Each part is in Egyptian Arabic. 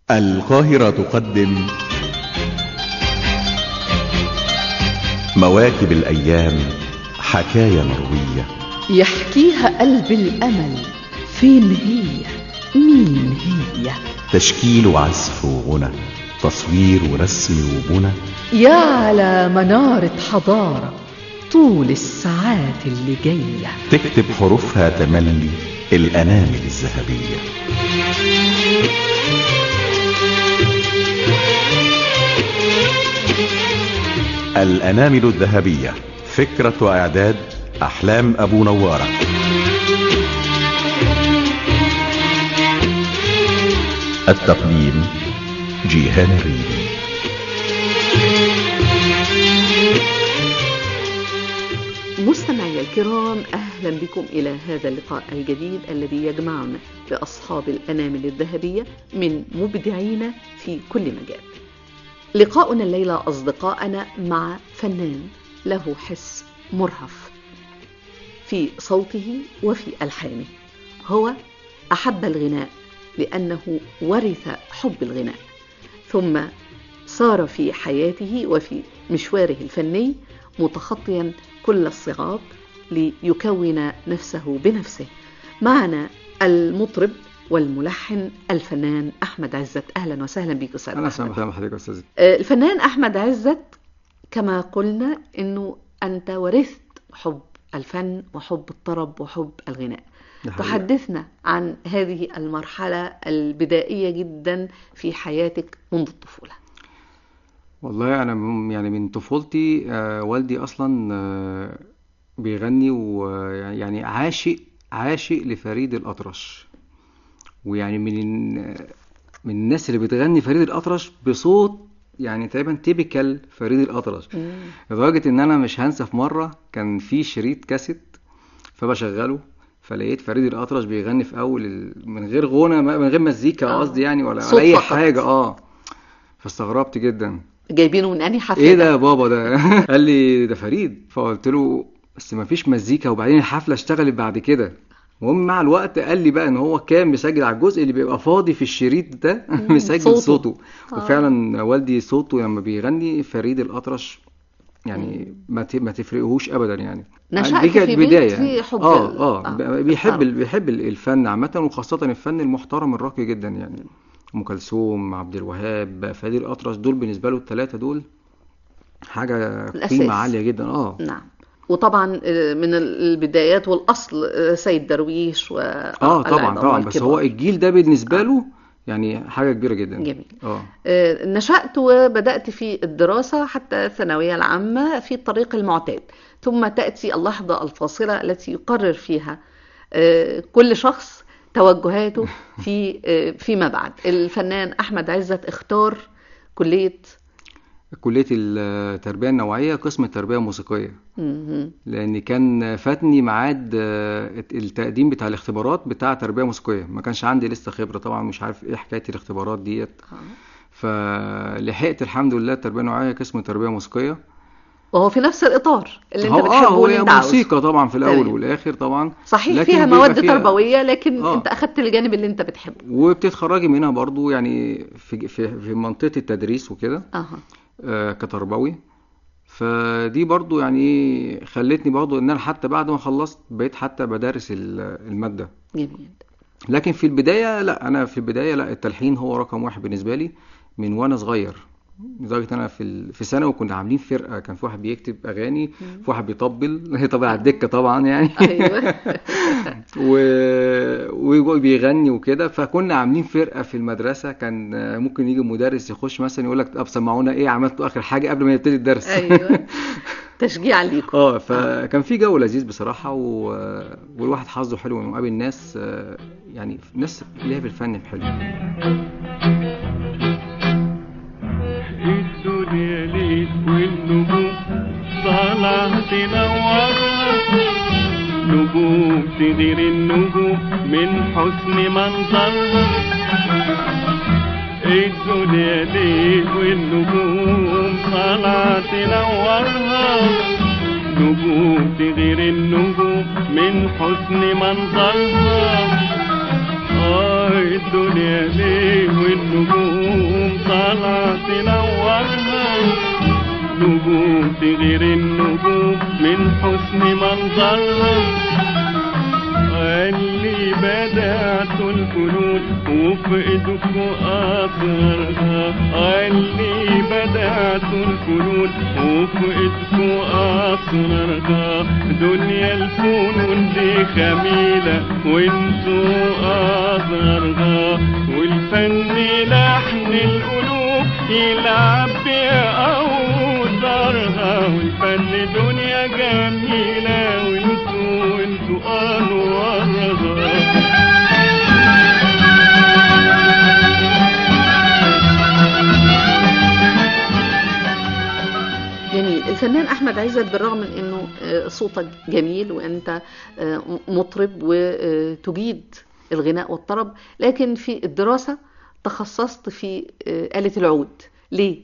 القاهرة تقدم مواكب الأيام حكاية مروية يحكيها قلب الأمل فين هي مين هي تشكيل وعزف وغنى تصوير ورسم وبنى يا على منارة حضارة طول الساعات اللي جاية تكتب حروفها تملي الأنامل الذهبية الأنامل الذهبية فكرة وإعداد أحلام أبو نوارة التقديم جيهان الريبي مستمعي الكرام أهلا بكم إلى هذا اللقاء الجديد الذي يجمعنا بأصحاب الأنامل الذهبية من مبدعين في كل مجال لقاؤنا الليلة أصدقائنا مع فنان له حس مرهف في صوته وفي ألحانه هو أحب الغناء لأنه ورث حب الغناء ثم صار في حياته وفي مشواره الفني متخطيا كل الصعاب ليكون نفسه بنفسه معنا المطرب والملحن الفنان أحمد عزت أهلا وسهلا بك أستاذ انا أحمد. سامح حضرتك يا استاذ آه، الفنان أحمد عزت كما قلنا أنه أنت ورثت حب الفن وحب الطرب وحب الغناء ده حقيقة. تحدثنا عن هذه المرحلة البدائية جدا في حياتك منذ الطفولة والله انا م- يعني من طفولتي آه، والدي اصلا آه، بيغني ويعني عاشق عاشق لفريد الأطرش ويعني من من الناس اللي بتغني فريد الأطرش بصوت يعني تقريبا تيبيكال فريد الأطرش لدرجة إن أنا مش هنسى في مرة كان في شريط كاسيت فبشغله فلقيت فريد الأطرش بيغني في أول ال... من غير غنى من غير مزيكا آه. قصدي يعني ولا صوت ولا أي فقط. حاجة اه فاستغربت جدا جايبينه من أنهي حفلة ايه ده يا بابا ده قال لي ده فريد فقلت له بس ما فيش مزيكا وبعدين الحفله اشتغلت بعد كده المهم مع الوقت قال لي بقى ان هو كان مسجل على الجزء اللي بيبقى فاضي في الشريط ده مسجل صوته. صوته, آه. وفعلا والدي صوته لما بيغني فريد الأطرش يعني ما ت- ما تفرقهوش ابدا يعني نشأت دي كانت في بيت بداية فيه حب ال- اه اه آه، بيحب الطرب. ال- بيحب ال- الفن عامة وخاصة الفن المحترم الراقي جدا يعني ام كلثوم عبد الوهاب فريد الأطرش دول بالنسبة له الثلاثة دول حاجة الأساس. قيمة عالية جدا اه نعم وطبعا آه، من البدايات والأصل آه، سيد درويش و اه طبعا العظام طبعا بس والكبار. هو الجيل ده بالنسبة له يعني حاجة كبيرة جدا جميل. اه آه، نشأت وبدأت في الدراسة حتى الثانوية العامة في الطريق المعتاد ثم تأتي اللحظة الفاصلة التي يقرر فيها آه، كل شخص توجهاته في آه، فيما بعد الفنان أحمد عزت اختار كلية كلية التربية النوعية قسم التربية الموسيقية مهم. لان كان فاتني ميعاد آه، التقديم بتاع الاختبارات بتاع تربيه موسيقيه ما كانش عندي لسه خبره طبعا مش عارف ايه حكايه الاختبارات ديت آه. فلحقت الحمد لله التربيه النوعيه قسم تربيه موسيقيه وهو في نفس الإطار اللي هو أنت اه بتحبه هو واللي هي أنت عاوزه موسيقى طبعا في الاول تمام. والاخر طبعا صحيح لكن فيها بيبقى مواد فيها- تربوية لكن آه. أنت أخدت الجانب اللي أنت بتحبه وبتتخرجي منها برضو يعني في في في منطقه التدريس وكده أها آه، كتربوي فدي برضو يعني ايه خلتني برضو ان انا حتى بعد ما خلصت بقيت حتى بدرس ال- الماده جميل لكن في البداية لا أنا في البداية لا التلحين هو رقم واحد بالنسبة لي من وأنا صغير لدرجة أنا في ال... في ثانوي كنا عاملين فرقة كان في واحد بيكتب أغاني في واحد بيطبل طبعا على الدكة طبعا يعني أيوه و... وبيغني وكده فكنا عاملين فرقة في المدرسة كان ممكن يجي مدرس يخش مثلا يقول لك طب سمعونا إيه عملتوا آخر حاجة قبل ما يبتدي الدرس أيوه تشجيعا ليكم اه فكان في جو لذيذ بصراحة و... والواحد حظه حلو انه قابل ناس آه، يعني ناس ليها في الفن حلو الدنيا ليل والنجوم طالعة تنورها نجوم تغير النجوم من حسن منظرها الدنيا ليل والنجوم طالعة تنورها نجوم تغير النجوم من حسن منظرها آه الدنيا ليه والنجوم نجوم تغير النجوم من حسن منظرها اللي بدأت الفنون وفي ايدكوا اثرها اللي بدأت الفنون وفي ايدكوا اثرها دنيا الفنون دي خميلة وانتوا اثرها والفن لحن القلوب يلعب بأوتارها والفن دنيا جميلة وانتوا وانتوا انوارها جميل الفنان احمد عزت بالرغم من انه آه، صوتك جميل وانت آه، مطرب وتجيد الغناء والطرب لكن في الدراسة تخصصت في آه، آلة العود ليه؟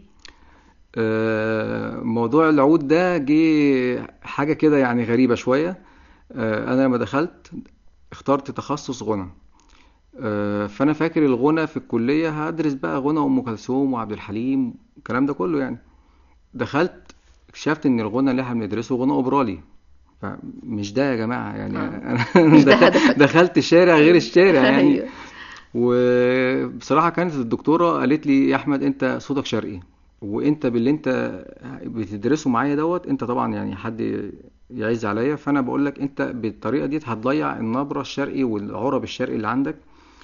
آه، موضوع العود ده جه حاجة كده يعني غريبة شوية آه، أنا لما دخلت اخترت تخصص غنى آه، فأنا فاكر الغنى في الكلية هدرس بقى غنى أم كلثوم وعبد الحليم الكلام ده كله يعني دخلت اكتشفت إن الغنى اللي احنا بندرسه غنى أوبرالي فمش ده يا جماعة يعني آه. أنا مش ده دخل- هدفك. دخلت شارع غير الشارع يعني أيوة. وبصراحة كانت الدكتورة قالت لي يا أحمد أنت صوتك شرقي وأنت باللي أنت بتدرسه معايا دوت أنت طبعا يعني حد يعز عليا فأنا بقول لك أنت بالطريقة دي هتضيع النبرة الشرقي والعرب الشرقي اللي عندك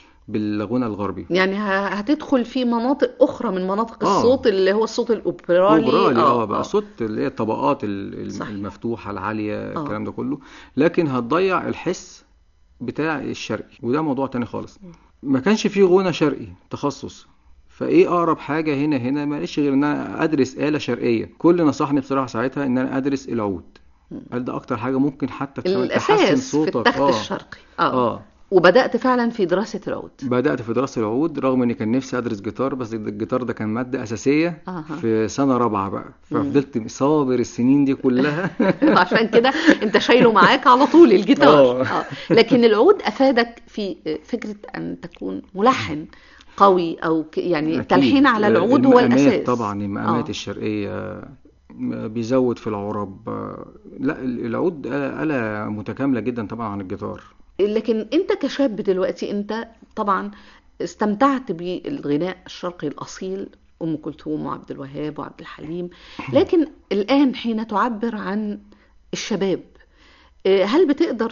بالغنى الغربي يعني ه- هتدخل في مناطق أخرى من مناطق آه. الصوت اللي هو الصوت الأوبرالي أوبرالي اه آه، بقى آه. صوت اللي هي الطبقات ال- ال- صح. المفتوحة العالية آه. الكلام ده كله لكن هتضيع الحس بتاع الشرقي وده موضوع تاني خالص ما كانش فيه غنى شرقي تخصص فايه اقرب حاجة هنا هنا ما لقيتش غير ان انا ادرس آلة شرقية كل نصحني بصراحة ساعتها ان انا ادرس العود قال ده اكتر حاجة ممكن حتى تحسن الأساس في صوتك التخت اه الشرقي آه. اه وبدأت فعلا في دراسة العود بدأت في دراسة العود رغم اني كان نفسي ادرس جيتار بس الجيتار ده كان مادة اساسية أها. في سنة رابعة بقى ففضلت صابر السنين دي كلها عشان كده انت شايله معاك على طول الجيتار آه. آه. لكن العود افادك في فكره ان تكون ملحن قوي او ك- يعني أكيد. التلحين على العود هو المقامات الاساس طبعا المقامات آه. الشرقية بيزود في العرب لا العود آلة متكاملة جدا طبعا عن الجيتار لكن انت كشاب دلوقتي انت طبعا استمتعت بالغناء الشرقي الاصيل ام كلثوم وعبد الوهاب وعبد الحليم لكن الان حين تعبر عن الشباب آه، هل بتقدر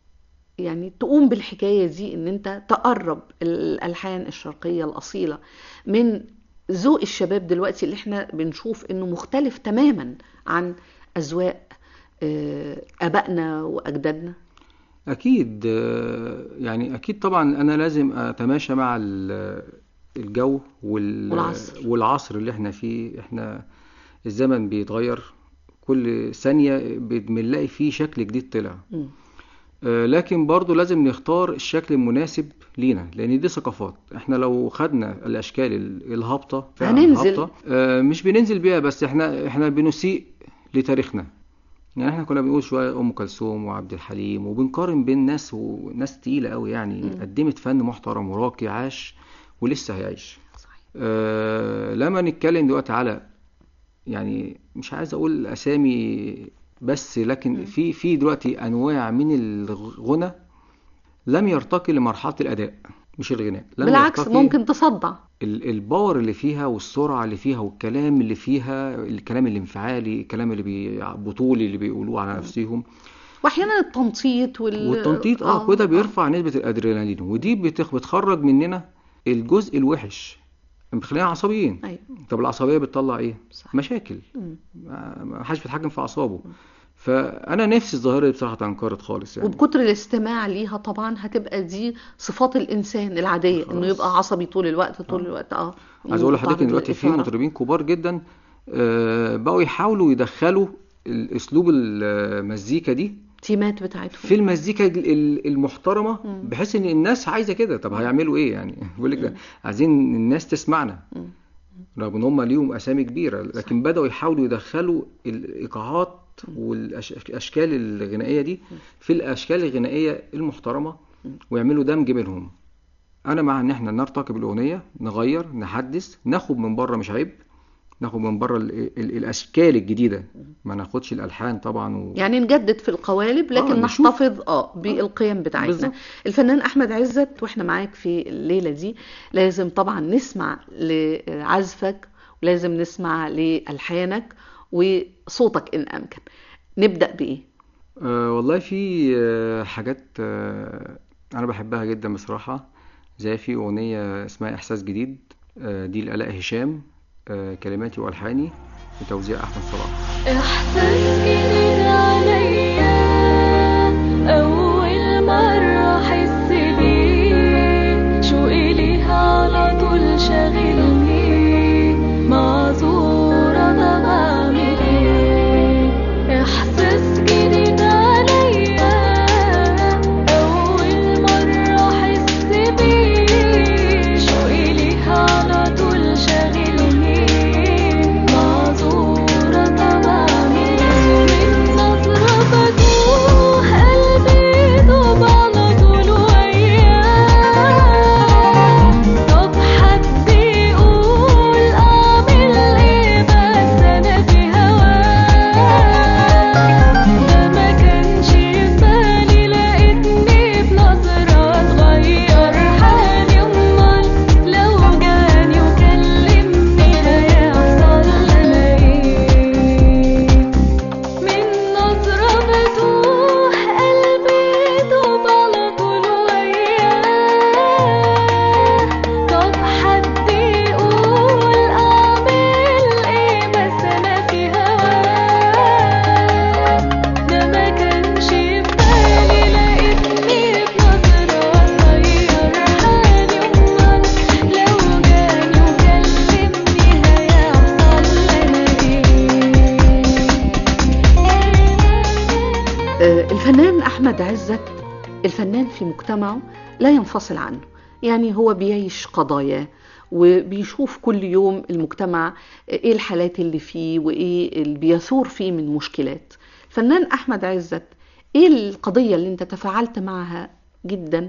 يعني تقوم بالحكاية دي ان انت تقرب الالحان الشرقية الاصيلة من ذوق الشباب دلوقتي اللي احنا بنشوف انه مختلف تماما عن اذواق آه، ابائنا واجدادنا أكيد آه، يعني أكيد طبعا أنا لازم أتماشى مع ال- الجو وال- والعصر. والعصر اللي احنا فيه احنا الزمن بيتغير كل ثانية بنلاقي فيه شكل جديد طلع مم. آه، لكن برضو لازم نختار الشكل المناسب لينا لان دي ثقافات احنا لو خدنا الاشكال ال- الهابطه فعلاً هننزل. هابطة، آه، مش بننزل بيها بس احنا احنا بنسيء لتاريخنا يعني احنا كنا بنقول شويه ام كلثوم وعبد الحليم وبنقارن بين ناس وناس تقيله قوي يعني قدمت فن محترم وراقي عاش ولسه هيعيش صحيح. آه، لما نتكلم دلوقتي على يعني مش عايز اقول اسامي بس لكن في في دلوقتي انواع من الغنى لم يرتقي لمرحله الاداء مش الغناء لم بالعكس يرتقي ممكن تصدع ال- الباور اللي فيها والسرعه اللي فيها والكلام اللي فيها الكلام الانفعالي الكلام اللي بي... بطولي اللي بيقولوه على نفسهم واحيانا التنطيط وال... والتنطيط اه كده بيرفع نسبه الادرينالين ودي بتخ... بتخرج مننا الجزء الوحش بتخلينا عصبيين ايوه طب العصبيه بتطلع ايه صح. مشاكل مم. ما ما حدش بيتحكم في اعصابه فانا نفسي الظاهره دي بصراحه تنقرض خالص يعني وبكتر الاستماع ليها طبعا هتبقى دي صفات الانسان العاديه انه خلاص. يبقى عصبي طول الوقت طول الوقت اه عايز اقول لحضرتك ان وتعرض دلوقتي في للإثارة. مطربين كبار جدا آه، بقوا يحاولوا يدخلوا الاسلوب المزيكا دي التيمات بتاعتهم في المزيكا ال- ال- المحترمه بحيث ان الناس عايزه كده طب هيعملوا ايه يعني بيقول لك عايزين الناس تسمعنا مم. رغم ان هم ليهم اسامي كبيره لكن بداوا يحاولوا يدخلوا الايقاعات والاشكال الغنائيه دي في الاشكال الغنائيه المحترمه ويعملوا دمج بينهم انا مع ان احنا نرتقي بالاغنيه نغير نحدث ناخد من بره مش عيب ناخد من بره ال- ال- الاشكال الجديده ما ناخدش الالحان طبعا و... يعني نجدد في القوالب لكن آه، نشوف. نحتفظ اه بالقيم بتاعتنا بالظبط. الفنان احمد عزت واحنا معاك في الليله دي لازم طبعا نسمع لعزفك ولازم نسمع لالحانك وصوتك ان امكن نبدا بايه أه والله في آه، حاجات آه، انا بحبها جدا بصراحه زي في اغنيه اسمها احساس جديد آه، دي لآلاء هشام آه، كلماتي والحاني بتوزيع احمد صلاح إحساس جديد عليا أول مرة أحس بيه شوقي ليها على طول شاغلني معذورة طب أعمل إيه إحساس جديد عليا أول مرة أحس بيه شوقي ليها على طول شاغلني معذورة طب أعمل إيه من نظرة بدوخ قلبي دوب على طول وياه طب حد يقول أعمل إيه بس أنا في هواه ده ما كانش في بالي لقيتني بنظرة تغير حالي أمال لو جاني وكلمني هيحصل لنا إيه من نظرة بتوه قلبي دوب على طول وياه طب حد يقول أعمل إيه بس أنا في هواه ده ما كانش في بالي لقيتني بنظرة تغير حالي أمال لو جاني وكلمني هيحصل لنا إيه آه، الفنان احمد عزت الفنان في مجتمعه لا ينفصل عنه يعني هو بيعيش قضاياه وبيشوف كل يوم المجتمع ايه الحالات اللي فيه وايه اللي بيثور فيه من مشكلات الفنان احمد عزت ايه القضية اللي انت تفاعلت معها جدا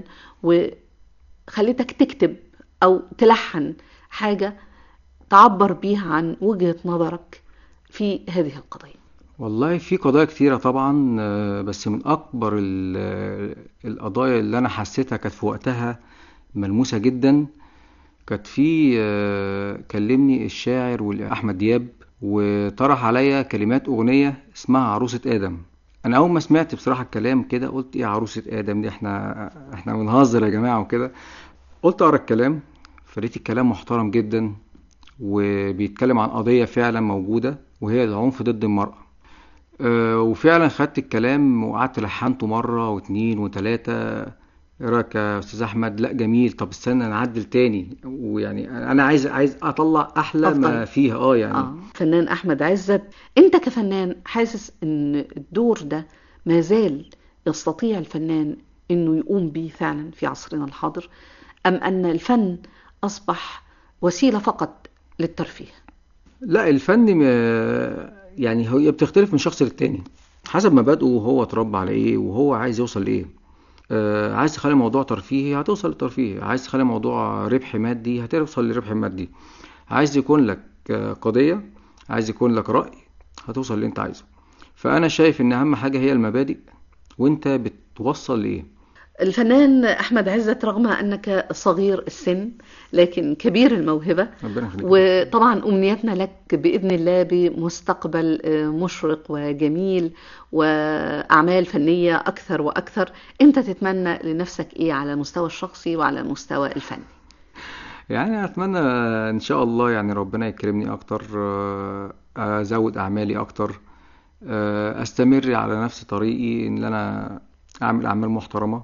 وخليتك تكتب او تلحن حاجة تعبر بيها عن وجهة نظرك في هذه القضية والله في قضايا كتيرة طبعا آه، بس من أكبر ال- القضايا اللي أنا حسيتها كانت في وقتها ملموسة جدا كانت في آه، كلمني الشاعر والأحمد دياب وطرح عليا كلمات أغنية اسمها عروسة آدم أنا أول ما سمعت بصراحة الكلام كده قلت إيه عروسة آدم دي إحنا إحنا بنهزر يا جماعة وكده قلت أقرأ الكلام فلقيت الكلام محترم جدا وبيتكلم عن قضية فعلا موجودة وهي العنف ضد المرأة آه، وفعلا خدت الكلام وقعدت لحنته مرة واتنين وتلاتة ايه رأيك يا أستاذ أحمد؟ لا جميل طب استنى نعدل تاني ويعني أنا عايز عايز أطلع أحلى ما أفضل. فيها اه يعني آه. فنان أحمد عزت أنت كفنان حاسس أن الدور ده ما زال يستطيع الفنان أنه يقوم به فعلا في عصرنا الحاضر أم أن الفن أصبح وسيلة فقط للترفيه لا الفن م- يعني هي بتختلف من شخص للتاني حسب مبادئه وهو اتربى على ايه وهو عايز يوصل لايه آه، عايز تخلي الموضوع ترفيهي هتوصل للترفيه عايز تخلي الموضوع ربح مادي هتوصل للربح المادي عايز يكون لك آه، قضية عايز يكون لك رأي هتوصل اللي انت عايزه فانا شايف ان اهم حاجة هي المبادئ وانت بتوصل لايه الفنان أحمد عزت رغم أنك صغير السن لكن كبير الموهبة ربنا يخليك وطبعا أمنيتنا لك بإذن الله بمستقبل آه، مشرق وجميل وأعمال فنية أكثر وأكثر أنت تتمنى لنفسك إيه على المستوى الشخصي وعلى المستوى الفني يعني اتمنى ان شاء الله يعني ربنا يكرمني اكتر آه، ازود اعمالي اكتر آه، استمر على نفس طريقي ان انا اعمل اعمال محترمة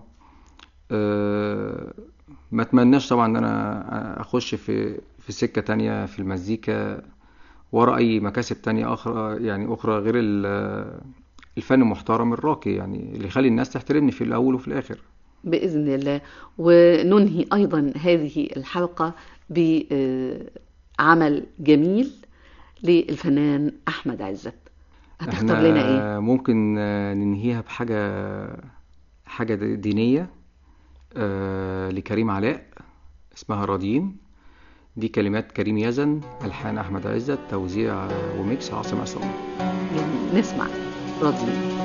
آه، ما اتمناش طبعا ان انا اخش في في سكة تانية في المزيكا ورا اي مكاسب تانية اخرى يعني اخرى غير ال- الفن المحترم الراقي يعني اللي يخلي الناس تحترمني في الاول وفي الاخر بإذن الله وننهي أيضا هذه الحلقة بعمل جميل للفنان أحمد عزت هتختار احنا لنا إيه؟ ممكن آه، ننهيها بحاجة حاجة دينية آه، لكريم علاء اسمها راضيين دي كلمات كريم يزن ألحان أحمد عزت توزيع آه، وميكس عاصم عصام يعني نسمع راضيين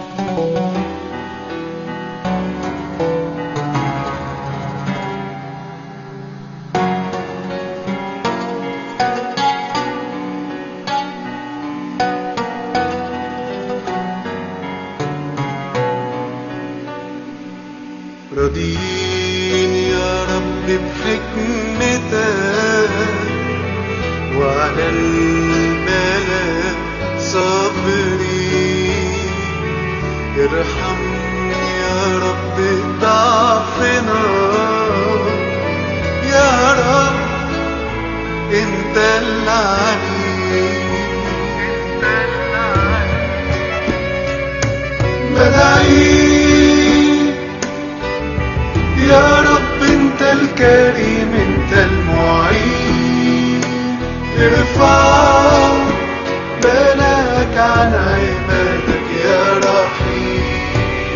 راضيين يا رب بحكمتك وعلى البلاء صابرين ارحمني يا رب ضعفنا يا رب انت العليم بدعيك يا رب انت الكريم انت المعين ارفع بالك عن عبادك يا رحيم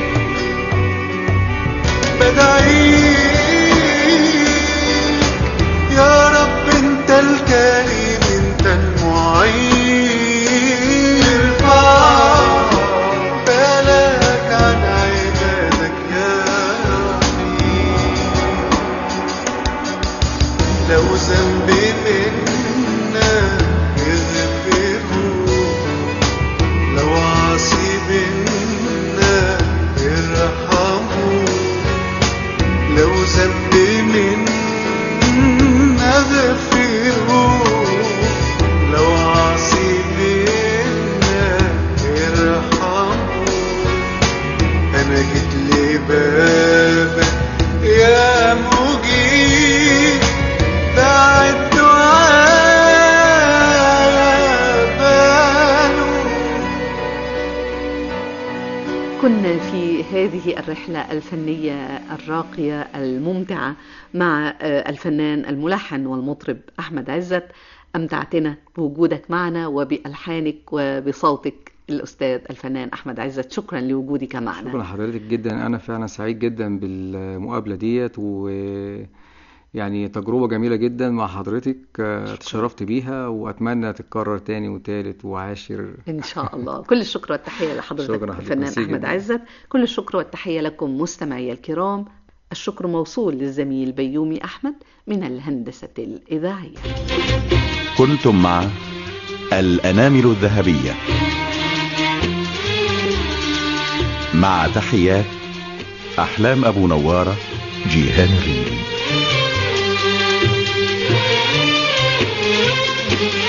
بدعيك يا رب انت الكريم انت المعين ارفع بالك عن عبادك يا رحيم لو ذنبي منا اغفره لو عاصي منا ارحمه لو ذنبي منا اغفره لو عاصي منا ارحمه انا جيت لبابك يا مجيب دع الدعاء باله كنا في هذه الرحلة الفنية الراقية الممتعة مع آه، الفنان الملحن والمطرب أحمد عزت أمتعتنا بوجودك معنا وبألحانك وبصوتك الأستاذ الفنان أحمد عزت شكرا لوجودك معنا شكرا لحضرتك جدا انا فعلا سعيد جدا بالمقابله ديت و يعني تجربه جميله جدا مع حضرتك آه، تشرفت بيها واتمنى تتكرر تاني وتالت وعاشر إن شاء الله كل الشكر والتحية لحضرتك شكرا حضرتك. الفنان ميرسي أحمد جدا. عزت كل الشكر والتحية لكم مستمعي الكرام الشكر موصول للزميل بيومي أحمد من الهندسة الإذاعية كنتم مع الأنامل الذهبية مع تحيات أحلام أبو نوارة جيهان الريلي